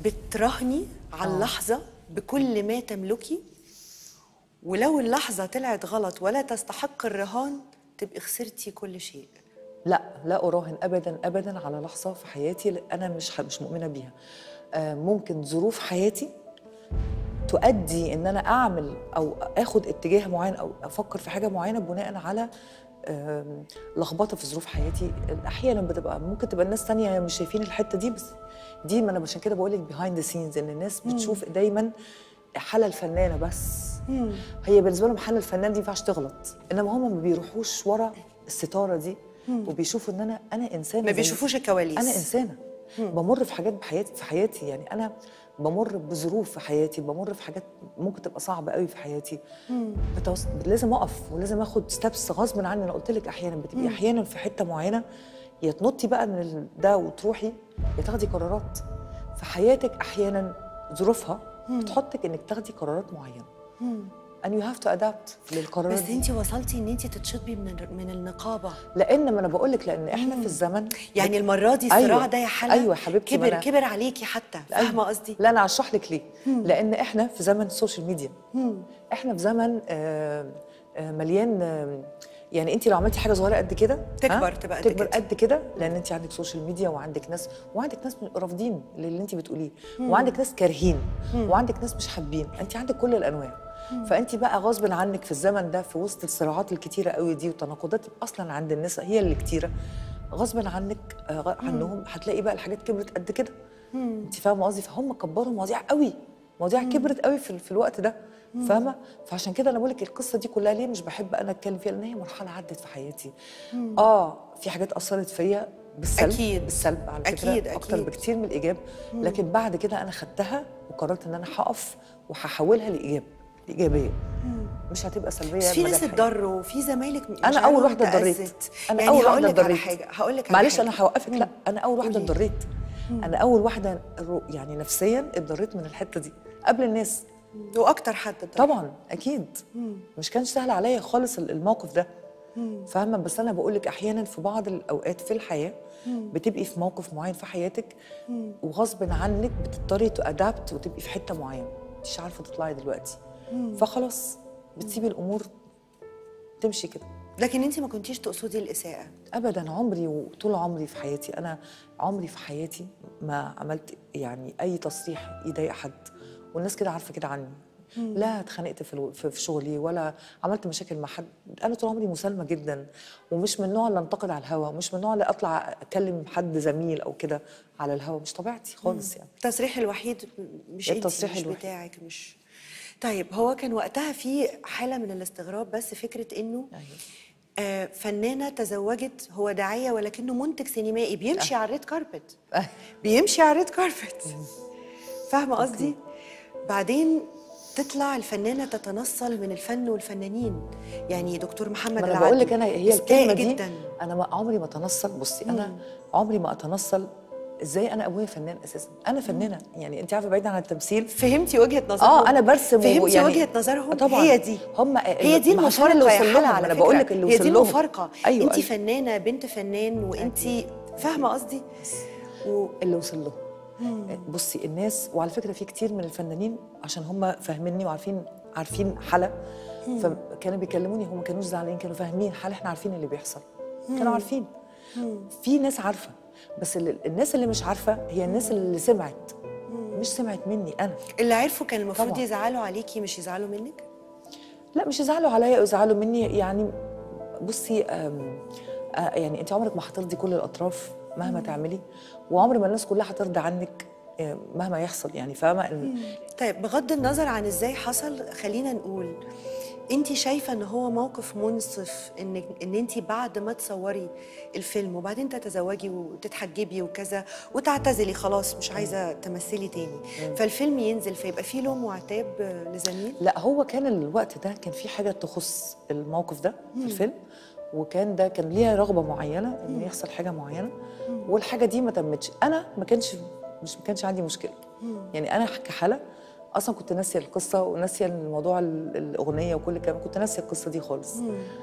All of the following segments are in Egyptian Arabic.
بتراهني على اللحظه بكل ما تملكي ولو اللحظه طلعت غلط ولا تستحق الرهان تبقي خسرتي كل شيء لا لا اراهن ابدا ابدا على لحظه في حياتي ل- انا مش ح- مش مؤمنه بيها آه، ممكن ظروف حياتي تؤدي ان انا اعمل او اخد اتجاه معين او افكر في حاجه معينه بناء على آم، لخبطه في ظروف حياتي احيانا بتبقى ممكن تبقى الناس تانية مش شايفين الحته دي بس دي ما انا عشان كده بقول لك بيهايند ذا سينز ان الناس بتشوف دايما حاله الفنانه بس هي بالنسبه لهم حاله الفنان دي ما ينفعش تغلط انما هم ما بيروحوش ورا الستاره دي وبيشوفوا ان انا انا انسانه ما زي- بيشوفوش الكواليس انا انسانه بمر في حاجات بحياتي في حياتي يعني انا بمر بظروف في حياتي بمر في حاجات ممكن تبقى صعبه قوي في حياتي بتوص... لازم اقف ولازم اخد ستبس غصب عني انا قلت لك احيانا بتبقي احيانا في حته معينه يا تنطي بقى من ال- ده وتروحي يا تاخدي قرارات في حياتك احيانا ظروفها بتحطك انك تاخدي قرارات معينه and you have to adapt للقرارات بس دي. انت وصلتي ان انت تتشطبي من الر- من النقابه لان ما انا بقول لك لان احنا في الزمن يعني المره دي الصراع أيوة. ده يا حلا أيوة يا حبيبتي، ما كبر أنا- كبر عليكي حتى فاهمه قصدي لا انا هشرح لك ليه لان احنا في زمن السوشيال ميديا احنا في زمن آه، آه، مليان آه، يعني انت لو عملتي حاجه صغيره قد كده تكبر ها؟ تبقى قد تكبر كده. قد كده لان انت عندك سوشيال ميديا وعندك ناس وعندك ناس رافضين للي انت بتقوليه وعندك ناس كارهين وعندك ناس مش حابين انت عندك كل الانواع فانت بقى غصب عنك في الزمن ده في وسط الصراعات الكتيره قوي دي والتناقضات اصلا عند الناس هي اللي كتيره غصب عنك آه، غ- عنهم هتلاقي بقى الحاجات كبرت قد كده انت فاهمه قصدي فهم كبروا مواضيع قوي مواضيع كبرت قوي في, في الوقت ده فاهمه فعشان كده انا بقول لك القصه دي كلها ليه مش بحب انا اتكلم فيها لان هي مرحله عدت في حياتي اه في حاجات اثرت فيا بالسلب أكيد. بالسلب على فكره أكيد، اكتر أكيد. بكتير من الايجاب لكن بعد كده انا خدتها وقررت ان انا هقف وهحولها لايجاب ايجابيه مش هتبقى سلبيه بس في مدى ناس الحياة. اتضروا في زمايلك مش انا اول عارفة واحده اتضريت اتأذت. انا يعني اول هقول واحده لك على اتضريت حاجه هقول لك على معلش حاجة. انا هوقفك لا انا اول واحده قولي. اتضريت انا اول واحده رو- يعني نفسيا اتضريت من الحته دي قبل الناس واكتر حد اتضر. طبعا اكيد مش كان سهل عليا خالص ال- الموقف ده فاهمه بس انا بقول لك احيانا في بعض الاوقات في الحياه بتبقي في موقف معين في حياتك وغصب عنك بتضطري تادابت وتبقي في حته معينه مش عارفه تطلعي دلوقتي فخلاص بتسيبي الامور تمشي كده لكن انت ما كنتيش تقصدي الاساءه ابدا عمري وطول عمري في حياتي انا عمري في حياتي ما عملت يعني اي تصريح يضايق حد والناس كده عارفه كده عني لا اتخانقت في الو- في في شغلي ولا عملت مشاكل مع حد انا طول عمري مسالمه جدا ومش من النوع اللي انتقد على الهوا مش من النوع اللي اطلع اكلم حد زميل او كده على الهوا مش طبيعتي خالص يعني التصريح الوحيد مش انت التصريح مش الوحيد. بتاعك مش طيب هو كان وقتها في حاله من الاستغراب بس فكره انه آه فنانه تزوجت هو داعيه ولكنه منتج سينمائي بيمشي على الريد كاربت بيمشي على الريد كاربت فاهمه قصدي بعدين تطلع الفنانه تتنصل من الفن والفنانين يعني دكتور محمد ما انا العدل بقول لك انا هي استاء الكلمه دي جدا انا ما عمري ما اتنصل بصي انا عمري ما اتنصل ازاي انا ابويا فنان اساسا انا فنانه يعني انت عارفه بعيد عن التمثيل فهمتي وجهه نظرهم اه انا برسم فهمتي يعني وجهه نظرهم طبعا هي دي هم هي دي ما عشان المفارقه اللي يا وصل حلا لهم على انا فكره بقول لك اللي هي وصل دي لهم المفارقه ايوه انت أيوة. فنانه بنت فنان وانت فاهمه قصدي و... اللي وصل لهم بصي الناس وعلى فكره في كتير من الفنانين عشان هم فاهميني وعارفين عارفين حلا فكانوا بيكلموني هم ما كانوش زعلانين كانوا فاهمين حلا احنا عارفين اللي بيحصل كانوا عارفين في ناس عارفه بس اللي الناس اللي مش عارفه هي الناس اللي سمعت مش سمعت مني انا اللي عرفوا كان المفروض طبعاً. يزعلوا عليكي مش يزعلوا منك لا مش يزعلوا عليا او يزعلوا مني يعني بصي أم آه يعني انت عمرك ما هترضي كل الاطراف مهما تعملي وعمر ما الناس كلها هترضى عنك آه، مهما يحصل يعني فاهمه إن- طيب بغض النظر عن ازاي حصل خلينا نقول انت شايفه ان هو موقف منصف ان ان انت بعد ما تصوري الفيلم وبعدين تتزوجي وتتحجبي وكذا وتعتزلي خلاص مش عايزه تمثلي تاني فالفيلم ينزل فيبقى فيه لوم وعتاب لزميل لا هو كان الوقت ده كان في حاجه تخص الموقف ده في الفيلم وكان ده كان ليها رغبه معينه ان يحصل حاجه معينه والحاجه دي ما تمتش انا ما كانش مش ما كانش عندي مشكله يعني انا كحاله اصلا كنت ناسيه القصه وناسيه الموضوع ال- الاغنيه وكل الكلام كنت ناسيه القصه دي خالص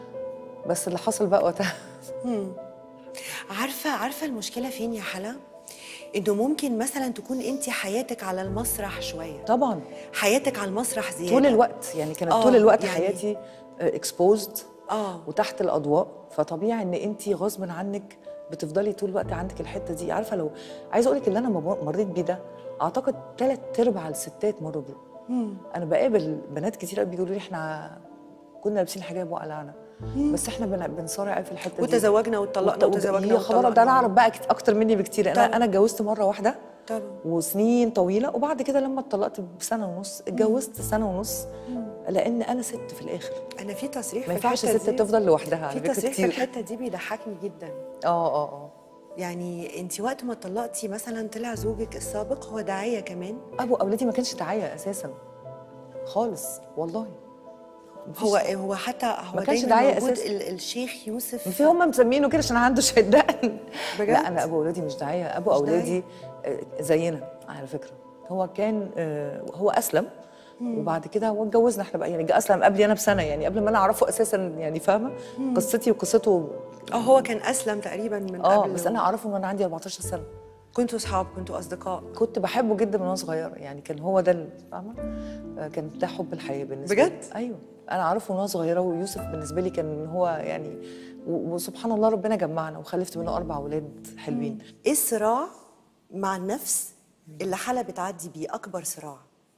بس اللي حصل بقى وقتها عارفه عارفه المشكله فين يا حلا انه ممكن مثلا تكون انت حياتك على المسرح شويه طبعا حياتك على المسرح زياده طول الوقت يعني كانت آه، طول الوقت يعني- حياتي اكسبوزد اه وتحت الاضواء فطبيعي ان انت غصب عنك بتفضلي طول الوقت عندك الحته دي عارفه لو عايزه اقول لك اللي انا مر- مريت بيه ده اعتقد ثلاث ارباع الستات مروا بيه انا بقابل بنات كتير قوي بيقولوا لي احنا كنا لابسين حجاب وقلعنا بس احنا بن- بنصارع قوي في الحته دي وتزوجنا واتطلقنا وت- وتزوجنا يا خبر ده انا واتطلقنا. اعرف بقى كت- اكتر مني بكتير طبعا. انا انا اتجوزت مره واحده طبعا وسنين طويله وبعد كده لما اتطلقت بسنه ونص اتجوزت سنه ونص لان انا ست في الاخر انا في تصريح ما في ينفعش الحتة ست دي- تفضل لوحدها في على فكره تصريح في كتير الحته دي بيضحكني جدا اه اه اه يعني انت وقت ما طلقتي مثلا طلع زوجك السابق هو داعيه كمان ابو اولادي ما كانش دعايه اساسا خالص والله مفيش- هو هو حتى هو ما كانش دايما داعية موجود أساساً. ال- الشيخ يوسف في هم مسمينه كده عشان عنده شدقن بجد؟ لا انا ابو اولادي مش داعيه ابو مش اولادي آه، زينا على فكره هو كان آه، هو اسلم وبعد كده هو اتجوزنا احنا بقى يعني جه اسلم قبلي انا بسنه يعني قبل ما انا اعرفه اساسا يعني فاهمه قصتي وقصته اه هو كان اسلم تقريبا من اه قبل بس انا اعرفه من وانا عندي 14 سنه كنتوا اصحاب كنتوا اصدقاء كنت بحبه جدا من وانا صغيره يعني كان هو ده ال- فاهمه آه، كان ده حب الحياه بالنسبه بجد؟ لي ايوه انا عارفه من وانا صغيره ويوسف بالنسبه لي كان هو يعني و- وسبحان الله ربنا جمعنا وخلفت منه اربع اولاد حلوين ايه الصراع مع النفس اللي حلا بتعدي بيه اكبر صراع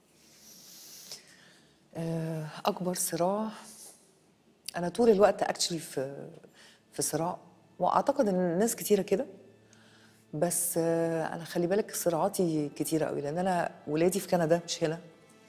آه، اكبر صراع انا طول الوقت اكشلي في في صراع واعتقد ان الناس كتيره كده بس آه، انا خلي بالك صراعاتي كتيره قوي لان انا ولادي في كندا مش هنا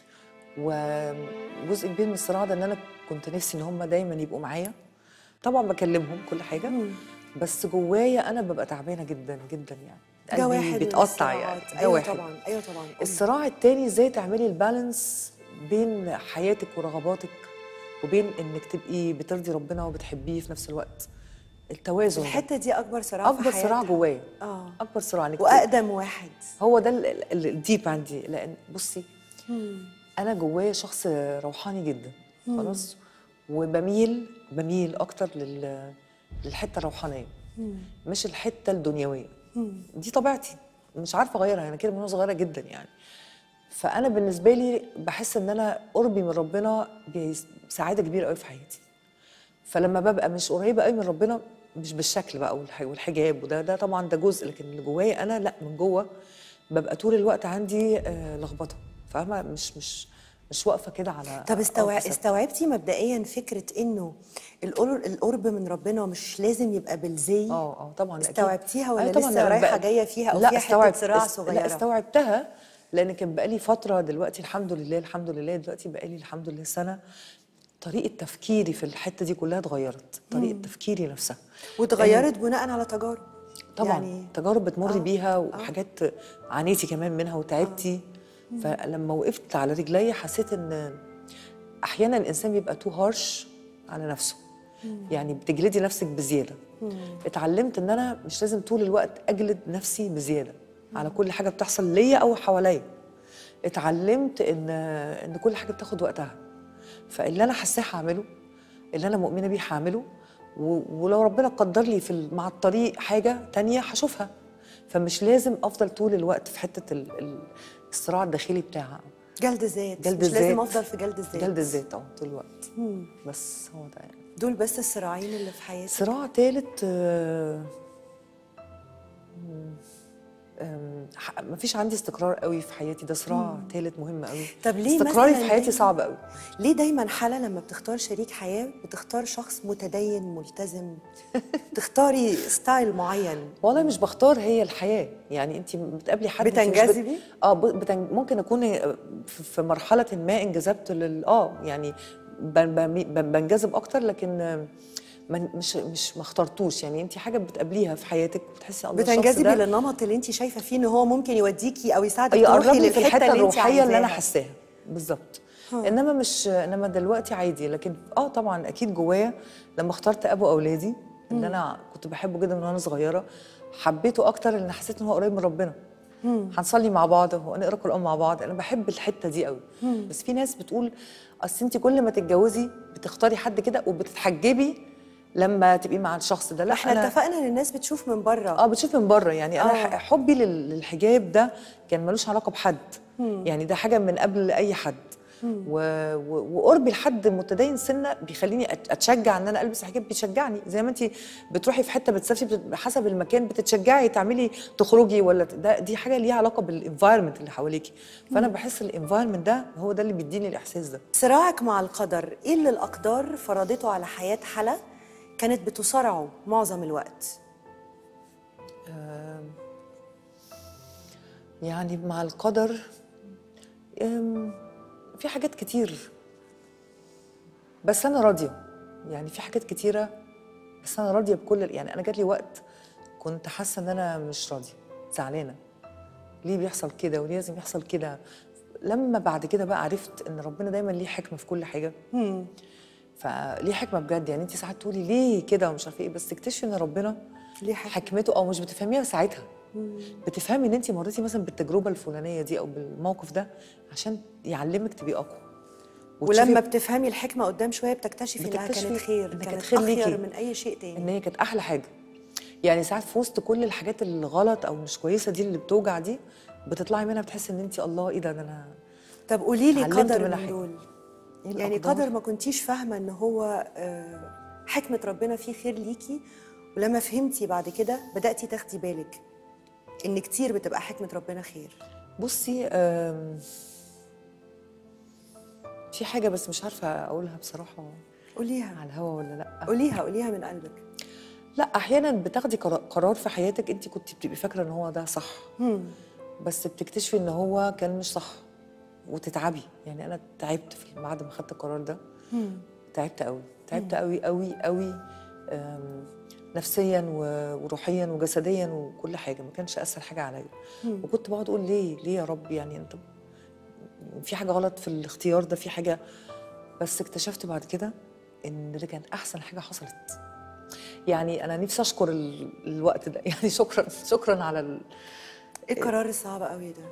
وجزء كبير من الصراع ده ان انا كنت نفسي ان هم دايما يبقوا معايا طبعا بكلمهم كل حاجه بس جوايا انا ببقى تعبانه جدا جدا يعني ده قلبي واحد من بيتقطع يعني الصراعات. ده ايوه واحد طبعا ايوه طبعا الصراع التاني ازاي تعملي البالانس بين حياتك ورغباتك وبين انك تبقي بترضي ربنا وبتحبيه في نفس الوقت التوازن ده. الحته دي اكبر صراع في اكبر صراع حياتها. جوايا اه اكبر صراع انك واقدم واحد هو ده ال- ال- الديب عندي لان بصي انا جوايا شخص روحاني جدا خلاص وبميل بميل اكتر لل للحته الروحانيه مش الحته الدنيويه دي طبيعتي مش عارفه اغيرها انا كده من وانا صغيره جدا يعني فانا بالنسبه لي بحس ان انا قربي من ربنا بيس- سعاده كبيره قوي في حياتي فلما ببقى مش قريبه قوي من ربنا مش بالشكل بقى والح- والحجاب وده ده طبعا ده جزء لكن اللي جوايا انا لا من جوه ببقى طول الوقت عندي آه، لخبطه فاهمه مش مش مش واقفه كده على طب استوع... أو في ثبات. استوعبتي مبدئيا فكره انه القر- القرب من ربنا مش لازم يبقى بالزي اه اه طبعا أكيد. استوعبتيها ولا أيوة طبعاً، لسه أنا رايحه بقى- جايه فيها او لا فيها حته استوعب صراع است- صغيره لا استوعبتها لان كان بقالي فتره دلوقتي الحمد لله الحمد لله دلوقتي بقالي الحمد لله سنه طريقه تفكيري في الحته دي كلها اتغيرت طريقه تفكيري نفسها واتغيرت بناء على تجارب طبعا يعني يعني تجارب بتمر آه، بيها وحاجات عانيتي كمان منها وتعبتي فلما وقفت على رجلي حسيت ان احيانا الانسان بيبقى تو هارش على نفسه يعني بتجلدي نفسك بزياده اتعلمت ان انا مش لازم طول الوقت اجلد نفسي بزياده على كل حاجه بتحصل ليا او حواليا اتعلمت ان ان كل حاجه بتاخد وقتها فاللي انا حاساه هعمله اللي انا مؤمنه بيه هعمله و- ولو ربنا قدر لي في ال- مع الطريق حاجه تانية هشوفها فمش لازم افضل طول الوقت في حته ال- ال- الصراع الداخلي بتاعها جلد الذات جلد مش لازم الذات. افضل في جلد الذات جلد الذات طبعا طول الوقت بس هو ده يعني دول بس الصراعين اللي في حياتي صراع ثالث ما فيش عندي استقرار قوي في حياتي ده صراع ثالث مهم قوي طب ليه استقراري مثلاً في حياتي ليه؟ صعب قوي ليه دايما حلا لما بتختار شريك حياه بتختار شخص متدين ملتزم تختاري ستايل معين والله مش بختار هي الحياه يعني انت بتقابلي حد أنت مش بت- بتنجذبي؟ اه ب- بتن... ممكن اكون في في مرحله ما انجذبت لل اه يعني ب... ب... ب... بنجذب اكتر لكن آه، من مش مش ما اخترتوش يعني انت حاجه بتقابليها في حياتك بتحسي الله الشخص بتنجذبي ده للنمط اللي انت شايفه فيه ان هو ممكن يوديكي او يساعدك تروحي يقربني في للحته الحته اللي انت الروحيه اللي انا عايزاها. حاساها بالظبط انما مش انما دلوقتي عادي لكن اه طبعا اكيد جوايا لما اخترت ابو اولادي اللي انا كنت بحبه جدا من وانا صغيره حبيته اكتر لان حسيت ان هو قريب من ربنا هنصلي مع بعض ونقرا القران مع بعض انا بحب الحته دي قوي بس في ناس بتقول اصل انت كل ما تتجوزي بتختاري حد كده وبتتحجبي لما تبقي مع الشخص ده لا احنا أنا اتفقنا ان الناس بتشوف من بره اه بتشوف من بره يعني انا آه. ح- حبي لل- للحجاب ده كان ملوش علاقه بحد يعني ده حاجه من قبل اي حد و... و... وقربي لحد متدين سنه بيخليني أت- اتشجع ان انا البس حجاب بيشجعني زي ما انت بتروحي في حته بتسافري بت... حسب المكان بتتشجعي تعملي تخرجي ولا ت- ده دي حاجه ليها علاقه بالانفايرمنت اللي حواليكي فانا بحس الانفايرمنت ده هو ده اللي بيديني الاحساس ده صراعك مع القدر ايه اللي الاقدار فرضته على حياه حلا كانت بتصارعه معظم الوقت يعني مع القدر أم، في حاجات كتير بس انا راضيه يعني في حاجات كتيره بس انا راضيه بكل يعني انا جات لي وقت كنت حاسه ان انا مش راضيه زعلانه ليه بيحصل كده وليه لازم يحصل كده لما بعد كده بقى عرفت ان ربنا دايما ليه حكمه في كل حاجه فليه حكمه بجد يعني انت ساعات تقولي ليه كده ومش عارفه ايه بس تكتشفي ان ربنا ليه حكمة. حكمته او مش بتفهميها ساعتها بتفهمي ان انت مريتي مثلا بالتجربه الفلانيه دي او بالموقف ده عشان يعلمك تبقي اقوى وتشوفي ولما بتفهمي الحكمه قدام شويه بتكتشفي انها بتكتشفي كانت خير إنها كانت كانت خير اخير ليكي. من اي شيء تاني ان هي كانت احلى حاجه يعني ساعات في وسط كل الحاجات الغلط او مش كويسه دي اللي بتوجع دي بتطلعي منها بتحسي ان انت الله ايه ده ده انا طب قولي لي اتعلمت قدر منها من حاجة. دول إيه يعني الأقدار؟ قدر ما كنتيش فاهمه ان هو آه، حكمه ربنا فيه خير ليكي ولما فهمتي بعد كده بداتي تاخدي بالك ان كتير بتبقى حكمه ربنا خير بصي آم، في حاجه بس مش عارفه اقولها بصراحه قوليها على الهوا ولا لا قوليها قوليها من قلبك لا احيانا بتاخدي قرا- قرار في حياتك انت كنت بتبقي فاكره ان هو ده صح بس بتكتشفي ان هو كان مش صح وتتعبي يعني انا تعبت في بعد ما خدت القرار ده تعبت قوي تعبت قوي قوي قوي أم، نفسيا و- وروحيا وجسديا وكل حاجه ما كانش اسهل حاجه عليا وكنت بقعد اقول ليه ليه يا رب يعني انت في حاجه غلط في الاختيار ده في حاجه بس اكتشفت بعد كده ان ده كان احسن حاجه حصلت يعني انا نفسي اشكر ال- الوقت ده يعني شكرا شكرا على ال... ايه القرار الصعب قوي ده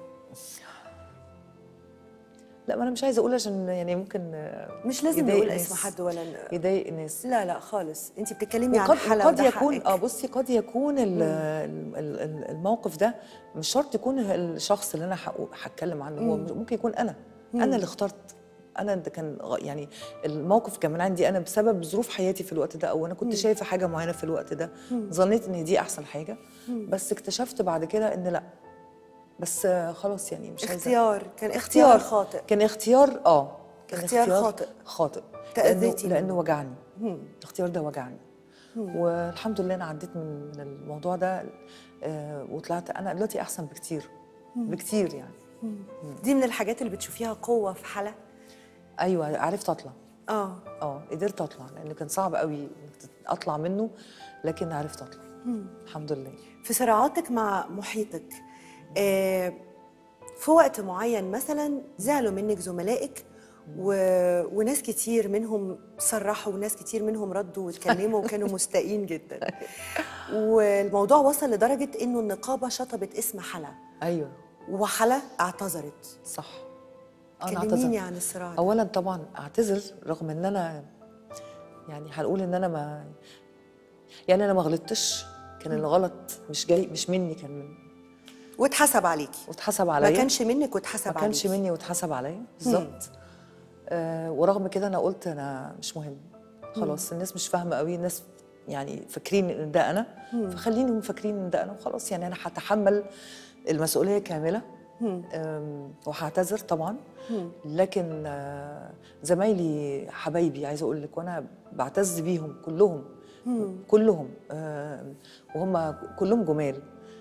لا ما انا مش عايزه اقول عشان يعني ممكن آه، مش لازم يضايق نقول ناس. اسم حد ولا ن- يضايق الناس لا لا خالص انت بتتكلمي عن وقد حلا قد وده يكون حقك. اه بصي قد يكون ال- ال- ال- الموقف ده مش شرط يكون الشخص اللي انا هقو- هتكلم عنه هو ممكن يكون انا انا اللي اخترت انا ده كان غ- يعني الموقف كان من عندي انا بسبب ظروف حياتي في الوقت ده او انا كنت شايفه حاجه معينه في الوقت ده ظنيت ان دي احسن حاجه بس اكتشفت بعد كده ان لا بس آه، خلاص يعني مش عايزه اختيار كان اختيار خاطئ كان اختيار اه كان اختيار خاطئ. خاطئ تأذيتي لانه, منه. لأنه وجعني الاختيار ده وجعني والحمد لله انا عديت من من الموضوع ده آه وطلعت انا دلوقتي احسن بكتير بكتير يعني دي من الحاجات اللي بتشوفيها قوه في حلا ايوه عرفت اطلع اه اه قدرت اطلع لانه كان صعب قوي إنك تت- اطلع منه لكن عرفت اطلع الحمد لله في صراعاتك مع محيطك آه في وقت معين مثلا زعلوا منك زملائك و... وناس كتير منهم صرحوا وناس كتير منهم ردوا واتكلموا وكانوا مستائين جدا والموضوع وصل لدرجة انه النقابة شطبت اسم حلا ايوه وحلا اعتذرت صح كلميني عن الصراع ده. اولا طبعا اعتذر رغم ان انا يعني هنقول ان انا ما يعني انا ما غلطتش كان الغلط مش جاي مش مني كان من واتحسب عليكي واتحسب ما عليا كانش منك واتحسب ما كانش عليكي مني واتحسب عليا بالظبط آه ورغم كده انا قلت انا مش مهم خلاص الناس مش فاهمه قوي الناس يعني فاكرين ان ده انا فخليني فاكرين ان ده انا وخلاص يعني انا هتحمل المسؤوليه كامله آم، وهعتذر طبعا لكن آه، زمايلي حبايبي عايزه اقول لك وانا بعتز بيهم كلهم كلهم آم، وهم كلهم جمال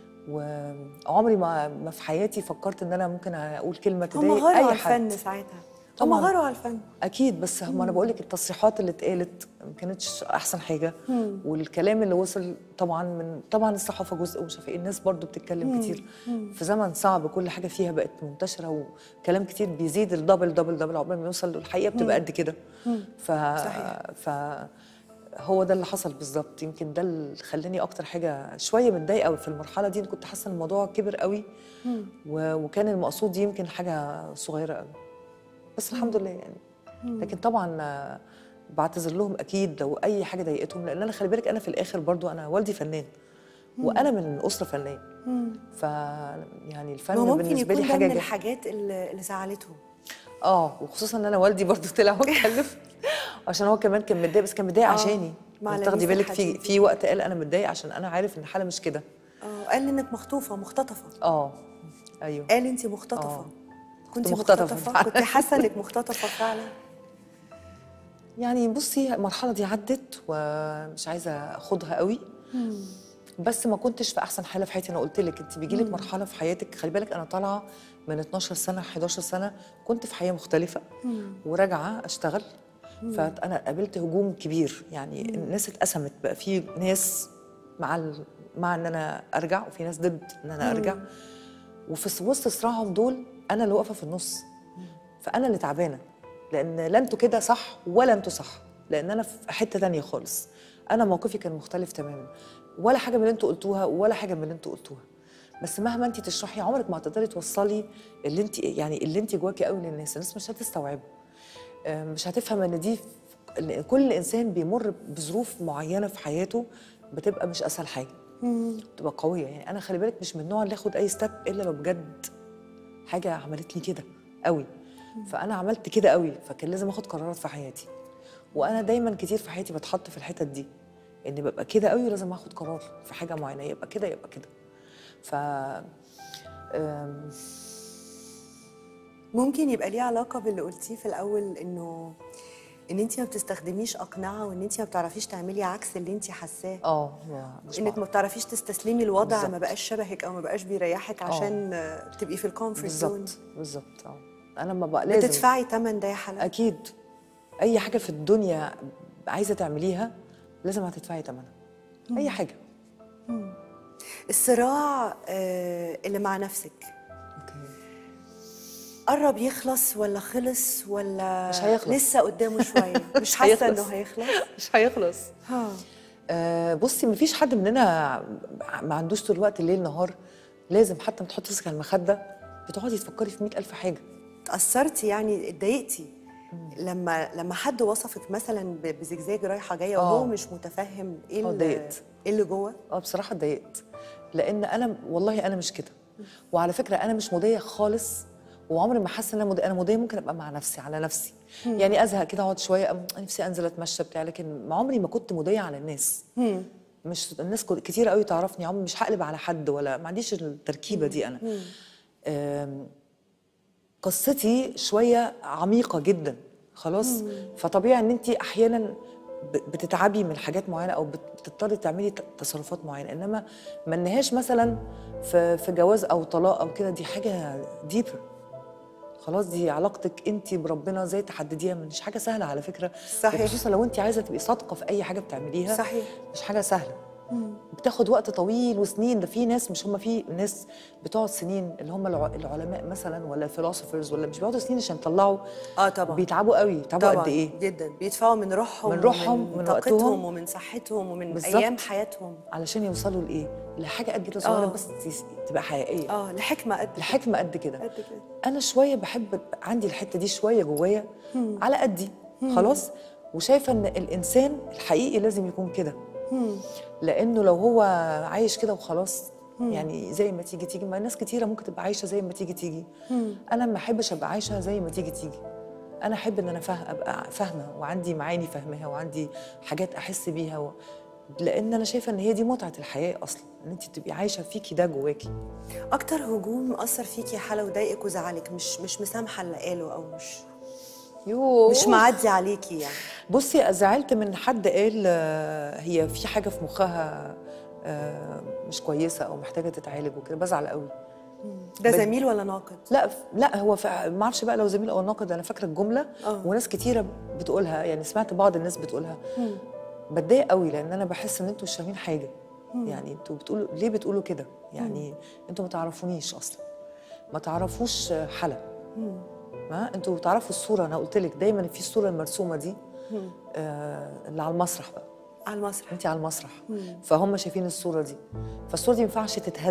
وعمري ما ما في حياتي فكرت ان انا ممكن اقول كلمه هم تضايق غاروا اي على حد الفن ساعتها هم طبعاً. غاروا على الفن اكيد بس هم انا بقول لك التصريحات اللي اتقالت ما كانتش احسن حاجه والكلام اللي وصل طبعا من طبعا الصحافه جزء ومش عارفه ايه الناس برضو بتتكلم كتير في زمن صعب كل حاجه فيها بقت منتشره وكلام كتير بيزيد الدبل دبل دبل عقبال ما يوصل الحقيقه بتبقى قد كده ف صحيح. ف هو ده اللي حصل بالظبط يمكن ده اللي خلاني اكتر حاجه شويه متضايقه في المرحله دي أنا كنت حاسه ان الموضوع كبر قوي و... وكان المقصود يمكن حاجه صغيره قوي بس الحمد لله يعني لكن طبعا آه، بعتذر لهم اكيد لو اي حاجه ضايقتهم لان انا خلي بالك انا في الاخر برضو انا والدي فنان وانا من اسره فنيه ف يعني الفن ما ممكن بالنسبه يكون لي ده حاجه من جد- الحاجات اللي اللي زعلتهم اه وخصوصا ان انا والدي برضو طلع واتكلم عشان هو كمان كان متضايق بس كان متضايق آه، عشاني مع يعني تاخدي لبيس بالك في الحديدي. في وقت قال انا متضايق عشان انا عارف ان الحاله مش كده اه قال انك مخطوفه مختطفه اه ايوه قال انت مختطفه آه. كنت مختطفة مختطفه فعلا. كنت حاسه انك مختطفه فعلا يعني بصي المرحله دي عدت ومش عايزه اخدها قوي بس ما كنتش في احسن حاله في حياتي انا قلت لك انت بيجي لك مرحله في حياتك خلي بالك انا طالعه من 12 سنه 11 سنه كنت في حياه مختلفه وراجعه اشتغل فانا قابلت هجوم كبير يعني الناس اتقسمت بقى في ناس مع ال... مع ان انا ارجع وفي ناس ضد ان انا ارجع وفي س- وسط صراعهم دول انا اللي واقفه في النص فانا اللي تعبانه لان لا انتوا كده صح ولا انتوا صح لان انا في حته تانية خالص انا موقفي كان مختلف تماما ولا حاجه من اللي انتوا قلتوها ولا حاجه من اللي انتوا قلتوها بس مهما انت تشرحي عمرك ما هتقدري توصلي اللي انت يعني اللي انت جواكي قوي للناس الناس مش هتستوعبه آه، مش هتفهم ان دي إن كل انسان بيمر بظروف معينه في حياته بتبقى مش اسهل حاجه بتبقى قويه يعني انا خلي بالك مش من النوع اللي اخد اي ستيب الا لو بجد حاجه عملت لي كده قوي فانا عملت كده قوي فكان لازم اخد قرارات في حياتي وانا دايما كتير في حياتي بتحط في الحتت دي ان ببقى كده قوي ولازم اخد قرار في حاجه معينه يبقى كده يبقى كده ف أم، ممكن يبقى ليه علاقه باللي قلتيه في الاول انه ان انت ما بتستخدميش اقنعه وان انت ما بتعرفيش تعملي عكس اللي انت حاساه اه ما- مش انك بعرف. ما بتعرفيش تستسلمي الوضع ما بالظبط. بقاش شبهك او ما بقاش بيريحك عشان آه، تبقي في الكومفورت زون بالظبط بالظبط اه انا ما بقى لازم بتدفعي ثمن ده يا حلا اكيد اي حاجه في الدنيا عايزه تعمليها لازم هتدفعي ثمنها اي حاجه الصراع آه، اللي مع نفسك اوكي قرب يخلص ولا خلص ولا مش هيخلص. لسه قدامه شويه مش مش حاسه هيخلص. انه هيخلص مش هيخلص ها آه بصي مفيش حد مننا ما عندوش طول الوقت الليل نهار لازم حتى ما تحطي راسك على المخده بتقعدي تفكري في مئة ألف حاجه تأثرتي يعني اتضايقتي لما لما حد وصفك مثلا ب- بزجزاج رايحه جايه آه. وهو مش متفهم ايه آه، اللي اتضايقت. ايه اللي جوه اه بصراحه اتضايقت لان انا والله انا مش كده وعلى فكره انا مش مضايقه خالص وعمري ما حاسه ان انا مضايقه انا مضايقه ممكن ابقى مع نفسي على نفسي يعني ازهق كده اقعد شويه أم- نفسي انزل اتمشى بتاع لكن ما عمري ما كنت مضايقه على الناس مش الناس كو- كتير قوي تعرفني عمري مش هقلب على حد ولا ما عنديش التركيبه دي انا آم، قصتي شويه عميقه جدا خلاص فطبيعي ان انت احيانا ب- بتتعبي من حاجات معينه او بت- بتضطري تعملي ت- تصرفات معينه انما ما انهاش مثلا في في جواز او طلاق او كده دي حاجه ديبر خلاص دي علاقتك انت بربنا ازاي تحدديها مش حاجه سهله على فكره صحيح. وخصوصا لو انت عايزه تبقي صادقه في اي حاجه بتعمليها صحيح. مش حاجه سهله بتاخد وقت طويل وسنين ده في ناس مش هم في ناس بتقعد سنين اللي هم الع- العلماء مثلا ولا الفيلوسوفرز ولا مش بيقعدوا سنين عشان يطلعوا اه طبعا بيتعبوا قوي بيتعبوا طبعا قد ايه جدا بيدفعوا من روحهم من روحهم، ومن من طاقتهم وقتهم. ومن صحتهم ومن بالظبط. ايام حياتهم علشان يوصلوا لايه لحاجه قد كده صغيره آه. بس تس- تبقى حقيقيه اه لحكمه قد الحكمه قد كده قد كده انا شويه بحب عندي الحته دي شويه جوايا على قدي خلاص وشايفه ان الانسان الحقيقي لازم يكون كده لانه لو هو عايش كده وخلاص يعني زي ما تيجي تيجي ما ناس كتيره ممكن تبقى عايشه زي ما تيجي تيجي انا ما احبش ابقى عايشه زي ما تيجي تيجي انا احب ان انا فاه ابقى فاهمه وعندي معاني فاهمها وعندي حاجات احس بيها و... لان انا شايفه ان هي دي متعه الحياه اصلا ان انت تبقي عايشه فيكي ده جواكي اكتر هجوم اثر فيكي يا حلا وضايقك وزعلك مش مش مسامحه اللي قاله او مش يوه مش معدي عليكي يعني بصي زعلت من حد قال آه، هي في حاجه في مخها آه، مش كويسه او محتاجه تتعالج وكده بزعل قوي ده بد- زميل ولا ناقد لا ف- لا هو فع- ما اعرفش بقى لو زميل او ناقد انا فاكره الجمله آه. وناس كتيره بتقولها يعني سمعت بعض الناس بتقولها بتضايق قوي لان انا بحس ان انتوا مش فاهمين حاجه يعني انتوا بتقولوا ليه بتقولوا كده يعني انتوا ما تعرفونيش اصلا ما تعرفوش حلا ما انتوا تعرفوا الصوره انا قلت لك دايما في الصوره المرسومه دي آه اللي على المسرح بقى على المسرح انت على المسرح فهم شايفين الصوره دي فالصوره دي ما ينفعش تتهز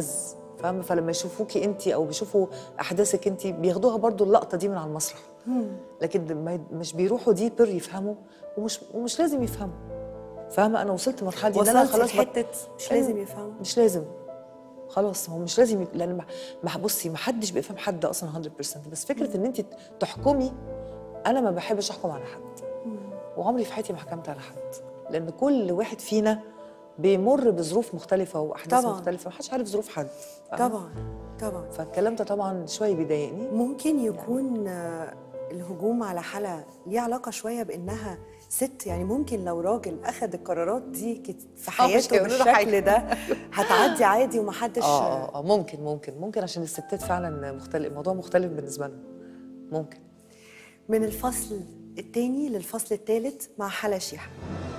فاهمه فلما يشوفوكي انت او بيشوفوا احداثك انت بياخدوها برضو اللقطه دي من على المسرح لكن ما ي- مش بيروحوا ديبر يفهموا ومش ومش لازم يفهموا فاهمه انا وصلت مرحله دي ان انا وصلت خلاص بت- لحته مش لازم يفهموا مش لازم خلاص هو مش لازم ي... لان ما- ما بصي ما حدش بيفهم حد اصلا 100% بس فكره ان انت تحكمي انا ما بحبش احكم على حد وعمري في حياتي ما حكمت على حد لان كل واحد فينا بيمر بظروف مختلفه واحداث طبعاً. مختلفه ما حدش عارف ظروف حد فاهمة؟ طبعا طبعا فالكلام ده طبعا شويه بيضايقني ممكن يكون آه، الهجوم على حلا ليه علاقه شويه بانها ست يعني ممكن لو راجل اخذ القرارات دي كت- في مش حياته هيقولوا له حاجة. بالشكل ده هتعدي عادي ومحدش اه اه آه، ممكن ممكن ممكن عشان الستات فعلا مختلف الموضوع مختلف بالنسبه لهم ممكن من الفصل الثاني للفصل الثالث مع حلا شيحه